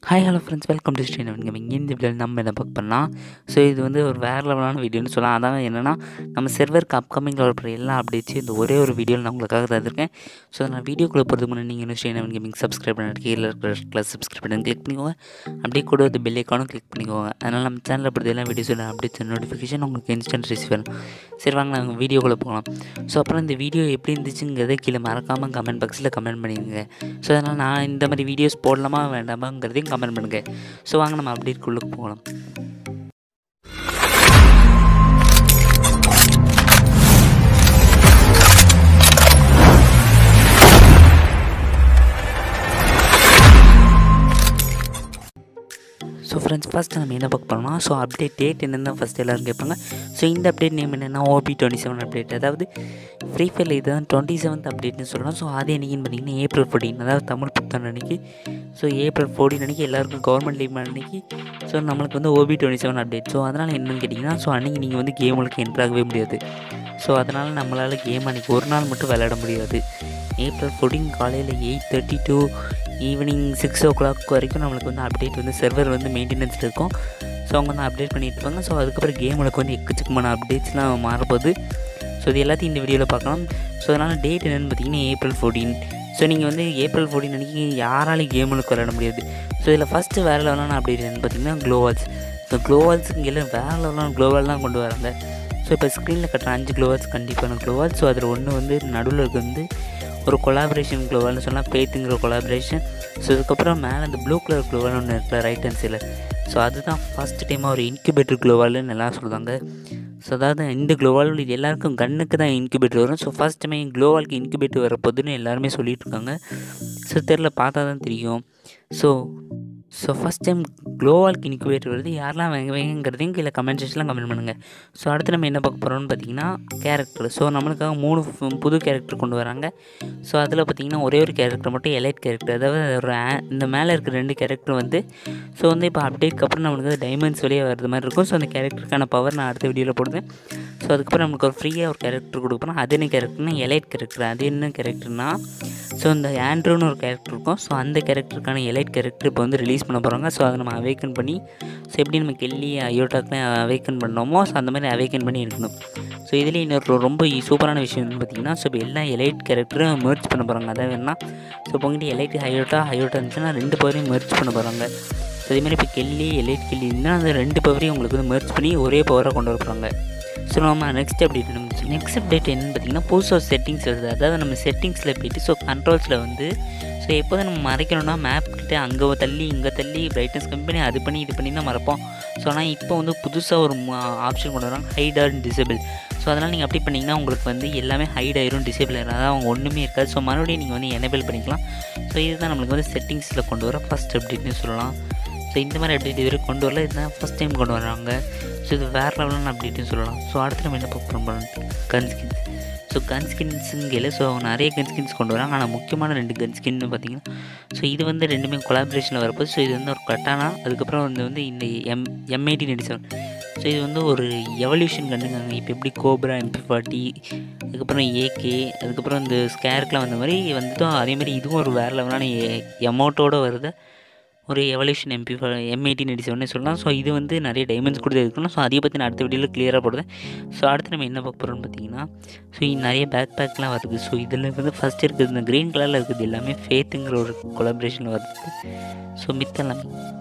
hi hello friends welcome to Sri Navan gaming இந்த வீடியோவில் நம்ம என்ன பார்க்க பண்ணலாம் ஸோ இது வந்து ஒரு வேறு லெவலான வீடியோன்னு சொல்லலாம் அதான் என்னென்னா நம்ம செர்வருக்கு அப்கமிங்கில் வரப்போகிற எல்லா அப்டேட்ஸ் இந்த ஒரே ஒரு வீடியோவில் நான் உங்களுக்காக தந்திருக்கேன் ஸோ நான் வீடியோக்குள்ளே போகிறதுக்கு முன்னாடி நீங்கள் இன்னும் ஸ்ரீ நவன் கேமிங் சப்ஸ்கிரைப் பண்ணிட்டு கீழே இருக்கிற கிளாஸ் சப்ஸ்கிரைப் பண்ணி கிளிக் பண்ணிக்கோங்க அப்படியே கூட வந்து பெல் ஐக்கானும் கிளிக் பண்ணிக்கோங்க அதனால் நம்ம சேனலில் படுத்த எல்லா வீடியோஸோட அப்டேட்ஸ் நோட்டிஃபிகேஷன் உங்களுக்கு இன்ஸ்டன்ட் ரிசீவ் ஆகும் சரி வாங்க நாங்கள் வீடியோக்குள்ளே போகலாம் ஸோ அப்புறம் இந்த வீடியோ எப்படி இருந்துச்சுங்கிறத கீழே மறக்காமல் கமெண்ட் பாக்ஸில் கமெண்ட் பண்ணிடுங்க ஸோ அதனால் நான் இந்த மாதிரி வீடியோஸ் போடலாமா வேண்டாமாங்கிறதையும் கமெண்ட் பண்ணுங்கள் ஸோ வாங்க நம்ம அப்டேட்குள்ளே போகலாம் ஸோ ஃப்ரெண்ட்ஸ் ஃபஸ்ட் நம்ம என்ன பார்க்க போகிறோம்னா ஸோ அப்டேட் டேட் என்னென்னு தான் ஃபஸ்ட் எல்லோரும் கேட்பாங்க ஸோ இந்த அப்டேட் நேம் என்னென்னா ஓபி டுவெண்ட்டி செவன் அப்டேட் அதாவது ஃப்ரீ ஃபயரில் இதுதான் டுவெண்ட்டி செவன்த் அப்டேட்னு சொல்லலாம் ஸோ அது என்னைக்குன்னு பார்த்தீங்கன்னா ஏப்ரல் ஃபோர்டீன் அதாவது தமிழ் புத்தாண்டு அன்னைக்கு ஸோ ஏப்ரல் ஃபோர்டீன் அன்னைக்கு எல்லாருக்கும் கவர்மெண்ட் லீவ் அன்னைக்கு ஸோ நம்மளுக்கு வந்து OB twenty seven update so அதனால் என்னன்னு கேட்டிங்கன்னா ஸோ அன்றைக்கி நீங்கள் வந்து கேமுக்கு என்ட்ராகவே முடியாது ஸோ அதனால் நம்மளால் கேம் அன்றைக்கி ஒரு நாள் மட்டும் விளையாட முடியாது ஏப்ரல் ஃபோர்டீன் காலையில் eight thirty to evening six o'clock வரைக்கும் நம்மளுக்கு வந்து அப்டேட் வந்து சர்வர் வந்து மெயின்டெனன்ஸில் இருக்கும் ஸோ அவங்க வந்து அப்டேட் பண்ணிட்டு இருப்பாங்க ஸோ அதுக்கப்புறம் கேமுக்கு வந்து எக்கச்சக்கமான அப்டேட்ஸ்லாம் மாறப்போகுது ஸோ இது எல்லாத்தையும் இந்த வீடியோவில் பார்க்கலாம் ஸோ அதனால் டேட் என்னென்னு பார்த்தீங்கன்னா ஏப்ரல் ஃபோர்டீன் ஸோ நீங்கள் வந்து ஏப்ரல் ஃபோர்டீன் அன்றைக்கி யாராலையும் கேமுக்கு விளையாட முடியாது ஸோ இதில் ஃபஸ்ட்டு வேறு லெவலான அப்டேட் என்னென்னு பார்த்தீங்கன்னா க்ளோவால்ஸ் ஸோ க்ளோவால்ஸுக்கு எல்லாம் வேறு லெவலான க்ளோவால் தான் கொண்டு வராங்க ஸோ இப்போ ஸ்க்ரீனில் கட்டுற அஞ்சு க்ளோவால்ஸ் கண்டிப்பான க்ளோவால் ஸோ அதில் ஒன்று வந்து நடுவில் இருக்கு வந்து ஒரு கொலாபரேஷன் க்ளோவால்னு சொன்னால் பேத்துங்கிற கொலாபரேஷன் ஸோ இதுக்கப்புறம் மேலே அந்த ப்ளூ கலர் க்ளோவால் ஒன்று இருக்குல்ல ரைட் ஹேண்ட் சைடில் ஸோ அதுதான் ஃபஸ்ட் டைமாக ஒரு இன்குபேட்டர் க்ளோவால்னு எல்லாம் சொல்கிறாங்க ஸோ அதாவது இந்த க்ளோவால் இது எல்லாருக்கும் கண்ணுக்கு தான் இன்குபேட்டர் வரும் ஸோ ஃபஸ்ட் டைம் க்ளோவாலுக்கு இன்குபேட்டர் வரப்போதுன்னு எல்லாருமே சொல்லிட்டு இருக்காங்க ஸோ தெரில பார்த்தா தான் தெரியும் ஸோ ஸோ ஃபஸ்ட் டைம் க்ளோவால்க்கு இன்குபேட்டர் வருது யாரெல்லாம் வேங்க வேங்கிறதையும் கீழே கமெண்ட் செக்ஷனில் கமெண்ட் பண்ணுங்கள் ஸோ அடுத்து நம்ம என்ன பார்க்க போகிறோம்னு பார்த்தீங்கன்னா கேரக்டர் ஸோ நம்மளுக்காக மூணு புது கேரக்டர் கொண்டு வராங்க ஸோ அதில் பார்த்தீங்கன்னா ஒரே ஒரு கேரக்டர் மட்டும் எலைட் கேரக்டர் அதாவது ஒரு இந்த மேலே இருக்கிற ரெண்டு கேரக்டர் வந்து ஸோ வந்து இப்போ அப்டேட்க்கு அப்புறம் நம்மளுக்கு வந்து டைமண்ட்ஸ் வெளியே வர்றது மாதிரி இருக்கும் ஸோ அந்த கேரக்டருக்கான பவர் நான் அடுத்த வீடியோவில் போடுவேன் ஸோ அதுக்கப்புறம் நம்மளுக்கு ஒரு ஃப்ரீயாக ஒரு கேரக்டர் கொடுக்குறோம் அது என்ன கேரக்டர்னா எலைட் கேரக்டர் அது என்ன கேரக்டர்னா ஸோ இந்த ஆண்ட்ரோன்னு ஒரு கேரக்டர் இருக்கும் ஸோ அந்த கேரக்டருக்கான எலைட் கேரக்டர் இப்போ வந்து ரிலீஸ் பண்ண போகிறாங்க ஸோ அதை நம்ம அவேக்கன் பண்ணி ஸோ எப்படி நம்ம கெல்லி அயோட்டாக்கெலாம் அவேக்கன் பண்ணோமோ ஸோ அந்த மாதிரி அவேக்கன் பண்ணி இருக்கணும் ஸோ இதில் இன்னொரு ரொம்ப சூப்பரான விஷயம் வந்து பார்த்திங்கன்னா ஸோ இப்போ எல்லா எலைட் கேரக்டரும் மெர்ச் பண்ண போகிறாங்க அதான் வேணா ஸோ இப்போ உங்கள்கிட்ட எலைட் ஹையோட்டா ஹையோட்டா இருந்துச்சுன்னா ரெண்டு பவரையும் மெர்ச் பண்ண போகிறாங்க ஸோ அதேமாதிரி இப்போ கெல்லி எலைட் கெல்லி இருந்தால் அந்த ரெண்டு பவரையும் உங்களுக்கு வந்து மெர்ச் பண்ணி ஒரே பவராக கொண்டு வர போகிறாங்க ஸோ நம்ம நெக்ஸ்ட் அப்டேட் நம்ம நெக்ஸ்ட் அப்டேட் என்னன்னு பார்த்தீங்கன்னா புதுசாக செட்டிங்ஸ் வருது அதாவது நம்ம செட்டிங்ஸில் போயிட்டு ஸோ கண்ட்ரோல்ஸில் வந்து ஸோ எப்போதும் நம்ம மறைக்கணும்னா மேப் கிட்டே அங்கே தள்ளி இங்கே தள்ளி பிரைட்னஸ் கம்மி பண்ணி அது பண்ணி இது பண்ணி தான் மறப்போம் ஸோ ஆனால் இப்போ வந்து புதுசாக ஒரு ஆப்ஷன் கொண்டு வராங்க ஹைட் அண்ட் டிசேபிள் ஸோ அதனால் நீங்கள் அப்படி பண்ணிங்கன்னா உங்களுக்கு வந்து எல்லாமே ஹைட் ஆயிரும் டிசேபிள் ஆயிரும் அதாவது அவங்க ஒன்றுமே இருக்காது ஸோ மறுபடியும் நீங்கள் வந்து எனேபிள் பண்ணிக்கலாம் ஸோ இதுதான் நம்மளுக்கு வந்து செட்டிங்ஸில் கொண்டு வர ஃபஸ்ட் அப்டேட்னு சொல்லலாம் ஸோ இந்த மாதிரி அப்டேட் இதுவரை கொண்டு வரல இதுதான் ஃபஸ்ட் டைம் கொண்டு வராங்க ஸோ இது வேறு லெவலான அப்டேட்னு சொல்லலாம் ஸோ அடுத்து நம்ம என்ன பார்க்க போகிறோம் கன் ஸ்கின்ஸ் ஸோ கன் ஸ்கின்ஸுங்கையில் ஸோ நிறைய கன் ஸ்கின்ஸ் கொண்டு வராங்க ஆனால் முக்கியமான ரெண்டு கன் ஸ்கின்னு பார்த்தீங்கன்னா ஸோ இது வந்து ரெண்டுமே கொலாபரேஷனில் வரப்போது ஸோ இது வந்து ஒரு கட்டானா அதுக்கப்புறம் வந்து வந்து இந்த M M eighteen eighty seven so இது வந்து ஒரு எவல்யூஷன் கண்டுக்காங்க இப்போ எப்படி கோப்ரா எம்பி ஃபார்ட்டி அதுக்கப்புறம் ஏகே அதுக்கப்புறம் இந்த ஸ்கேருக்குலாம் வந்த மாதிரி வந்துட்டும் அதேமாதிரி இதுவும் ஒரு வேறு லெவலான எமௌண்ட்டோடு வருது ஒரு evolution MP M eighteen eighty seven சொல்லலாம் ஸோ இது வந்து நிறைய டைமண்ட்ஸ் கொடுத்து இருக்கணும் ஸோ அதை பற்றி நான் அடுத்த வீடியோவில் கிளியராக போடுவேன் ஸோ அடுத்து நம்ம என்ன பார்க்க போகிறோம்னு பார்த்தீங்கன்னா ஸோ நிறைய பேக் பேக்லாம் வருது ஸோ இதில் வந்து ஃபஸ்ட் இருக்குது இந்த க்ரீன் கலரில் இருக்குது எல்லாமே ஃபேத்துங்கிற ஒரு கொலாபரேஷனில் வருது ஸோ மித்தெல்லாம்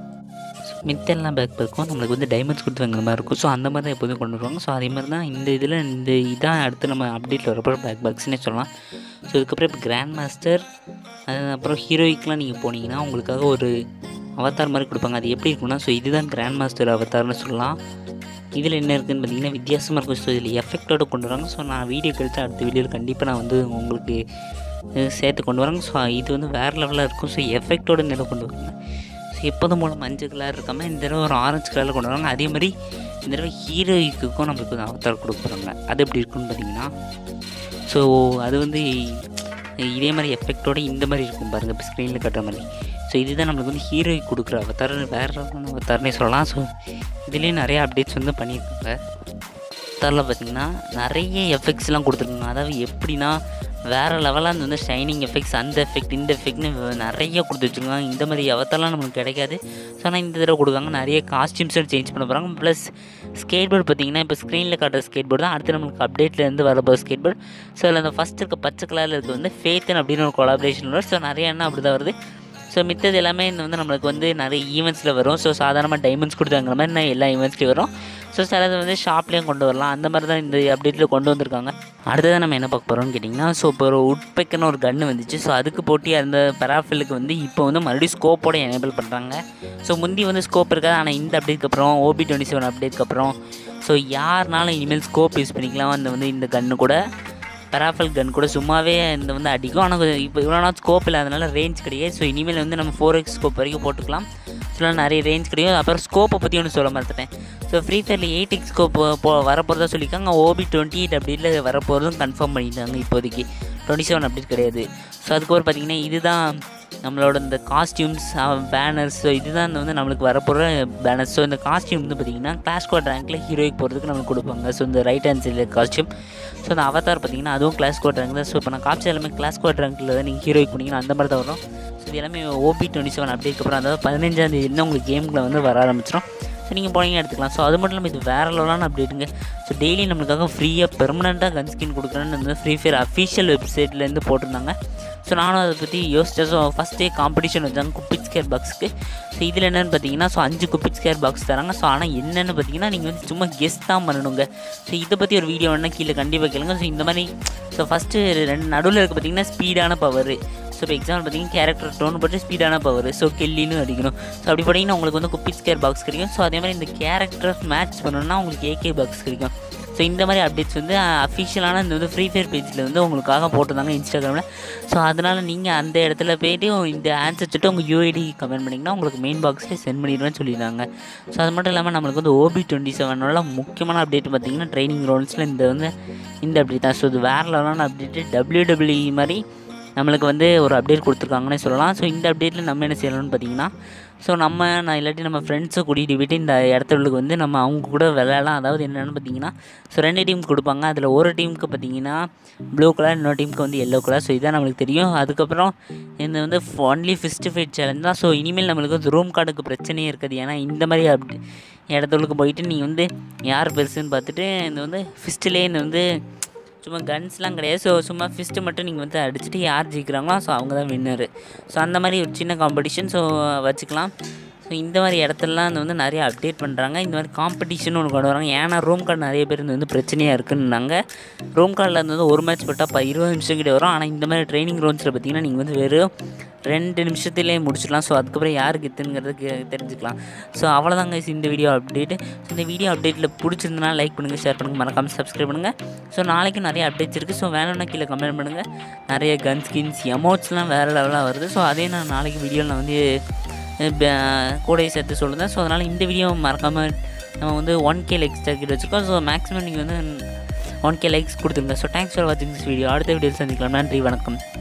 ஸோ மித்தெல்லாம் பேக் பேக்கும் நம்மளுக்கு வந்து டைமண்ட்ஸ் கொடுத்து வாங்குற மாதிரி இருக்கும் ஸோ அந்த மாதிரி தான் எப்போதும் கொண்டு வருவாங்க ஸோ அதே மாதிரி தான் இந்த இதில் இந்த இதான் அடுத்து நம்ம அப்டேட்டில் வரப்போ பேக் பேக்ஸ்னே சொல்லலாம் ஸோ இதுக்கப்புறம் இப்போ கிராண்ட் மாஸ்டர் அப்புறம் ஹீரோயிக்கெலாம் நீங்கள் போனீங்கன்னா உங்களுக்காக ஒரு அவதார் மாதிரி கொடுப்பாங்க அது எப்படி இருக்குன்னா ஸோ இதுதான் கிராண்ட் மாஸ்டர் அவதார்னு சொல்லலாம் இதில் என்ன இருக்குதுன்னு பார்த்தீங்கன்னா வித்தியாசமாக இருக்கும் ஸோ இதில் எஃபெக்டோடு கொண்டு வராங்க ஸோ நான் வீடியோ கழித்து அடுத்த வீடியோவில் கண்டிப்பாக நான் வந்து உங்களுக்கு சேர்த்து கொண்டு வராங்க ஸோ இது வந்து வேறு லெவலில் இருக்கும் ஸோ எஃபெக்டோட நிலை கொண்டு வராங்க ஸோ எப்போதும் போல் மஞ்சள் கலர் இருக்காமல் இந்த தடவை ஒரு ஆரஞ்சு கலரில் கொண்டு வராங்க அதே மாதிரி இந்த தடவை ஹீரோயிக்குக்கும் நம்மளுக்கு வந்து அவதார் கொடுக்க போகிறாங்க அது எப்படி இருக்குன்னு பார்த்தீங்கன்னா ஸோ அது வந்து இதே மாதிரி எஃபெக்டோட இந்த மாதிரி இருக்கும் பாருங்கள் இப்போ ஸ்க்ரீனில் கட்டுற மாதிரி ஸோ இதுதான் நம்மளுக்கு வந்து ஹீரோய்க்கு கொடுக்குற அவதார் வேறு அவதார்னே சொல்லலாம் ஸோ இதுலேயும் நிறைய அப்டேட்ஸ் வந்து பண்ணியிருக்காங்க அவதாரில் பார்த்திங்கன்னா நிறைய எஃபெக்ட்ஸ்லாம் கொடுத்துருக்காங்க அதாவது எப்படின்னா வேறு லெவலாக அந்த வந்து ஷைனிங் எஃபெக்ட்ஸ் அந்த எஃபெக்ட் இந்த எஃபெக்ட்னு நிறைய கொடுத்து வச்சுருக்காங்க இந்த மாதிரி அவத்தெல்லாம் நமக்கு கிடைக்காது ஸோ ஆனால் இந்த தடவை கொடுக்காங்க நிறைய காஸ்டியூம்ஸும் சேஞ்ச் பண்ண போகிறாங்க ப்ளஸ் ஸ்கேட் போர்டு பார்த்தீங்கன்னா இப்போ ஸ்க்ரீனில் காட்டுற ஸ்கேட் போர்டு தான் அடுத்து நம்மளுக்கு அப்டேட்லேருந்து வரப்போ ஸ்கேட் போர்டு ஸோ அதில் அந்த ஃபஸ்ட் இருக்க பச்சை கலரில் இருக்க வந்து ஃபேத்தன் அப்படின்னு ஒரு கொலாபரேஷன் வரும் ஸோ நிறைய என்ன அப்படி தான் வருது ஸோ மித்தது எல்லாமே இந்த வந்து நம்மளுக்கு வந்து நிறைய ஈவெண்ட்ஸில் வரும் ஸோ சாதாரணமாக டைமண்ட்ஸ் கொடுத்தாங்கிற மாதிரி நான் எல்லா ஈவெண்ட்ஸ்லேயும் வரும் ஸோ சிலது வந்து ஷாப்லேயும் கொண்டு வரலாம் அந்த மாதிரி தான் இந்த அப்டேட்டில் கொண்டு வந்திருக்காங்க அடுத்தது நம்ம என்ன பார்க்க போகிறோம்னு கேட்டிங்கன்னா ஸோ இப்போ ஒரு உட்பெக்கன்னு ஒரு கன்று வந்துச்சு ஸோ அதுக்கு போட்டி அந்த பெராஃபிலுக்கு வந்து இப்போ வந்து மறுபடியும் ஸ்கோப்போட எனேபிள் பண்ணுறாங்க ஸோ முந்தி வந்து ஸ்கோப் இருக்காது ஆனால் இந்த அப்டேட்க்கு அப்புறம் ஓபி டுவெண்ட்டி செவன் அப்டேட்க்கு அப்புறம் ஸோ யாருனாலும் இனிமேல் ஸ்கோப் யூஸ் பண்ணிக்கலாம் அந்த வந்து இந்த கன்று கூட பெராஃபல் கன் கூட சும்மாவே இந்த வந்து அடிக்கும் ஆனால் இப்போ இவ்வளோ நாள் ஸ்கோப் இல்லாதனால ரேஞ்ச் கிடையாது ஸோ இனிமேல் வந்து நம்ம ஃபோர் எக்ஸ் ஸ்கோப் வரைக்கும் போட்டுக்கலாம் ஸோ நிறைய ரேஞ்ச் கிடைக்கும் அப்புறம் ஸ்கோப்பை பற்றி ஒன்று சொல்ல மறந்துட்டேன் ஸோ ஃப்ரீ ஃபயரில் எயிட் எக்ஸ் ஸ்கோப் போ வரப்போகிறதா சொல்லியிருக்காங்க ஓபி டுவெண்ட்டி எயிட் அப்படியில் வரப்போகிறதும் கன்ஃபார்ம் பண்ணிட்டாங்க இப்போதைக்கு டுவெண்ட்டி செவன் அப்டேட் கிடையாது ஸோ அதுக்கப்புறம் பார்த்தீங்கன்னா இதுதான் நம்மளோட இந்த காஸ்டியூம்ஸ் பேனர்ஸ் ஸோ இதுதான் இந்த வந்து நம்மளுக்கு வரப்போகிற பேனர்ஸ் ஸோ இந்த காஸ்டியூம் வந்து பார்த்திங்கன்னா கிளாஸ் கோட் ரேங்க்கில் ஹீரோய்க்கு போகிறதுக்கு நம்மளுக்கு கொடுப்பாங்க ஸோ இந்த ரைட் ஹேண்ட் சைடில் காஸ்டியூம் ஸோ அந்த அவதார் பார்த்தீங்கன்னா அதுவும் கிளாஸ் கோட் ரேங்க் தான் ஸோ இப்போ நான் காமிச்ச எல்லாமே கிளாஸ் கோட் ரேங்க்கில் தான் நீங்கள் ஹீரோய்க்கு போனீங்கன்னா அந்த மாதிரி தான் வரும் ஸோ இது எல்லாமே ஓபி டுவெண்ட்டி செவன் அப்டேட்க்கு அப்புறம் அதாவது பதினஞ்சாம் தேதி உங்களுக்கு கேமில் வந்து வர ஆரம்பிச்சிடும் ஸோ நீங்கள் போனீங்க எடுத்துக்கலாம் ஸோ அது மட்டும் இல்லாமல் இது வேறு லெவலான அப்டேட்டுங்க ஸோ டெய்லி நம்மளுக்காக ஃப்ரீயாக பெர்மனெண்ட்டாக கன் ஸ்கின் கொடுக்குறேன்னு வந்து ஃப்ரீ ஃபயர் அஃபிஷியல் வெப்சைட்லேருந்து போட்டிருந்தாங்க ஸோ நானும் அதை பற்றி யோசித்தேன் ஸோ ஃபஸ்ட்டே காம்படிஷன் வச்சாங்க குப்பிட் ஸ்கேர் பாக்ஸுக்கு ஸோ இதில் என்னென்னு பார்த்தீங்கன்னா ஸோ அஞ்சு குப்பிட் ஸ்கேர் பாக்ஸ் தராங்க ஸோ ஆனால் என்னென்னு பார்த்தீங்கன்னா நீங்கள் வந்து சும்மா கெஸ்ட் தான் பண்ணணுங்க ஸோ இதை பற்றி ஒரு வீடியோ வேணால் கீழே கண்டிப்பாக கேளுங்க ஸோ இந்த மாதிரி ஸோ ஃபஸ்ட்டு ரெண்டு நடுவில் இருக்க பார்த்தீங்கன்னா ஸ்பீடான பவர் ஸோ இப்போ எக்ஸாம்பிள் பார்த்தீங்கன்னா கேரக்டர் டோன் போட்டு ஸ்பீடான பவர் ஸோ கெல்லின்னு அடிக்கணும் ஸோ அப்படி பார்த்தீங்கன்னா உங்களுக்கு வந்து குப்பிட் ஸ்கேர் பாக்ஸ் கிடைக்கும் ஸோ அதே மாதிரி இந்த கேரக்டர் மேட்ச் பண்ணணும்னா உங்களுக்கு ஏகே பாக்ஸ் கிடைக்கும் ஸோ இந்த மாதிரி அப்டேட்ஸ் வந்து அஃபிஷியலான இந்த வந்து ஃப்ரீ ஃபயர் பேஜில் வந்து உங்களுக்காக போட்டிருந்தாங்க இன்ஸ்டாகிராமில் ஸோ அதனால் நீங்கள் அந்த இடத்துல போய்ட்டு இந்த ஆன்சர் சொல்லிட்டு உங்கள் யூஐடி கமெண்ட் பண்ணிங்கன்னா உங்களுக்கு மெயின் பாக்ஸில் சென்ட் பண்ணிடுவேன்னு சொல்லியிருந்தாங்க ஸோ அது மட்டும் இல்லாமல் நம்மளுக்கு வந்து ஓபி டுவெண்ட்டி செவனோட முக்கியமான அப்டேட் பார்த்தீங்கன்னா ட்ரைனிங் ரவுண்ட்ஸில் இந்த வந்து இந்த அப்டேட் தான் ஸோ இது வேறு லெவலான அப்டேட்டு டபிள்யூ டபிள்யூ மாதிரி நம்மளுக்கு வந்து ஒரு அப்டேட் கொடுத்துருக்காங்கன்னே சொல்லலாம் ஸோ இந்த அப்டேட்டில் நம்ம என்ன செய்யலாம்னு பார்த்தீங்கன்னா ஸோ நம்ம நான் இல்லாட்டி நம்ம ஃப்ரெண்ட்ஸை கூட்டிகிட்டு போயிட்டு இந்த இடத்துக்கு வந்து நம்ம அவங்க கூட விளையாடலாம் அதாவது என்னென்னு பார்த்தீங்கன்னா ஸோ ரெண்டு டீம் கொடுப்பாங்க அதில் ஒரு டீமுக்கு பார்த்தீங்கன்னா ப்ளூ கலர் இன்னொரு டீமுக்கு வந்து எல்லோ கலர் ஸோ இதான் நம்மளுக்கு தெரியும் அதுக்கப்புறம் இந்த வந்து ஒன்லி ஃபிஸ்ட் ஃபைட் சேலஞ்ச் தான் ஸோ இனிமேல் நம்மளுக்கு வந்து ரூம் கார்டுக்கு பிரச்சனையே இருக்காது ஏன்னா இந்த மாதிரி அப்படி இடத்துக்கு போயிட்டு நீங்கள் வந்து யார் பெருசுன்னு பார்த்துட்டு இந்த வந்து ஃபிஸ்ட்லேயே இந்த வந்து சும்மா கன்ஸ்லாம் கிடையாது ஸோ சும்மா ஃபிஸ்ட்டு மட்டும் நீங்கள் வந்து அடிச்சுட்டு யார் ஜெயிக்கிறாங்களோ ஸோ அவங்க தான் வின்னரு ஸோ அந்த மாதிரி ஒரு சின்ன காம்படிஷன் ஸோ வச்சுக்கலாம் ஸோ இந்த மாதிரி இடத்துலலாம் இந்த வந்து நிறைய அப்டேட் பண்ணுறாங்க இந்த மாதிரி காம்படிஷன் ஒன்று கொண்டு வராங்க ஏன்னா ரூம் கார்டு நிறைய பேர் இந்த வந்து பிரச்சனையாக இருக்குன்னாங்க ரூம் கார்டில் இருந்து வந்து ஒரு மேட்ச் போட்டால் இப்போ இருபது நிமிஷம் கிட்ட வரும் ஆனால் இந்த மாதிரி ட்ரைனிங் ரவுண்ட்ஸில் பார்த்தீங்கன்னா நீங்கள் வந்து வெறும் ரெண்டு நிமிஷத்துலேயே முடிச்சிடலாம் ஸோ அதுக்கப்புறம் யாருக்கு எத்துங்கிறது தெரிஞ்சுக்கலாம் ஸோ அவ்வளோதாங்க இந்த வீடியோ அப்டேட்டு ஸோ இந்த வீடியோ அப்டேட்டில் பிடிச்சிருந்தனா லைக் பண்ணுங்கள் ஷேர் பண்ணுங்கள் மறக்காமல் சப்ஸ்கிரைப் பண்ணுங்கள் ஸோ நாளைக்கும் நிறைய அப்டேட்ஸ் இருக்குது ஸோ வேணும்னா கீழே கமெண்ட் பண்ணுங்கள் நிறைய கன் ஸ்கின்ஸ் எமௌண்ட்ஸ்லாம் வேறு லெவலாக வருது ஸோ அதே நான் நாளைக்கு வீடியோவில் நான் வந்து கூடையை சேர்த்து சொல்லுங்கள் ஸோ அதனால் இந்த வீடியோ மறக்காமல் நம்ம வந்து ஒன் கே லைக்ஸ் டார்கெட் வச்சுருக்கோம் ஸோ மேக்ஸிமம் நீங்கள் வந்து ஒன் கே லைக்ஸ் கொடுத்துருங்க ஸோ தேங்க்ஸ் ஃபார் வாட்சிங் திஸ் வீடியோ அடுத்த வீடியோ சந்திக்கலாம் நன்றி வணக்கம்